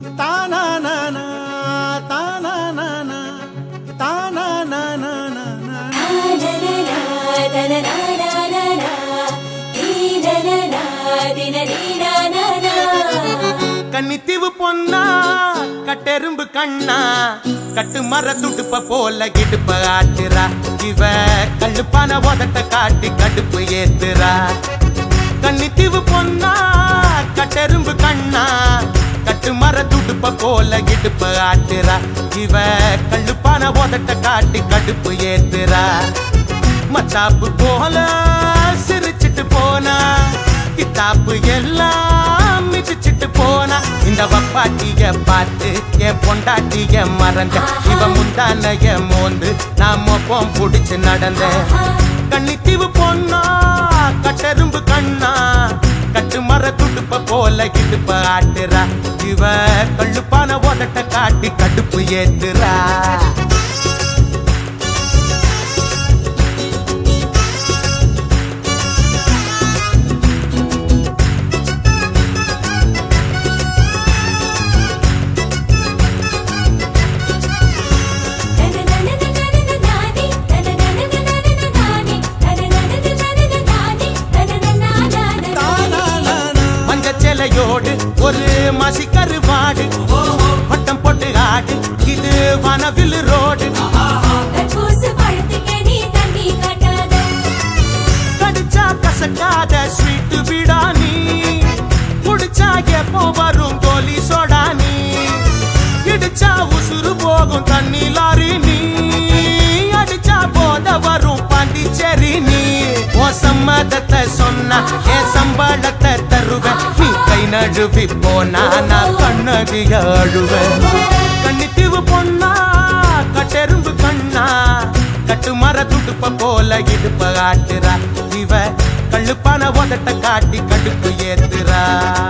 தானானானா, தானானானா, தானானானானா. கன்னித்தீவு பொன்னா கட்டெரும்பு கண்ணா கட்டு மர துடுப்ப போல இடுப்ப ஆட்டுறா இவ கல்லுப்பான உதட்ட காட்டி கடுப்பு ஏத்துறா கன்னித்தீவு பொன்னா கட்டெரும்பு கண்ணா கட்டு மர துடுப்ப போல இடுப்ப ஆட்டுறா இவ கல்லுப்பான உதட்ட காட்டி கடுப்பு ஏத்துறா மச்சாப்பு போல சிரிச்சிட்டு போனா கித்தாப்பு எல்லாம் மிதிச்சிட்டு போனா இந்த வப்பாட்டிய பார்த்து என் பொண்டாட்டிய மறந்த இவ முந்தானைய மோந்து நான் மொப்பம் புடிச்சு நடந்த கன்னித்தீவு பொண்ணா கட்டெரும்பு கண்ணா கட்டு மர துடுப்ப போல இடுப்ப ஆட்டுறா இவ கள்ளுப்பான உதட்ட காட்டி கடுப்பு ஏத்துறா மஞ்ச சேலையோடு ஒரு மசிக்கரு வாடு பட்டம் போட்டு ஆடு இது வனவில் ரோடு கடிச்சா கசக்காத ஸ்வீட் விடானி குடிச்சா எப்போ வரும் கோலி சோடா நீ இடிச்சா உசுறு போகும் தண்ணி லாரி நீ அடிச்சா போத வரும் பாண்டிச்சேரி நீ ஓ சம்மதத்தை சொன்னா என் சம்பளத்தை தருவேன் நீ கை நழுவி போனா நான் கண்ணதிய அழுவேன் கண்ணித்தீவு பொண்ணா கட்டெரும்பு கண்ணா கட்டு மர துடுப்ப போல இடுப்ப ஆட்டுறா இவ கள்ளுப்பான உதட்ட காட்டி கடுப்பு ஏத்துறா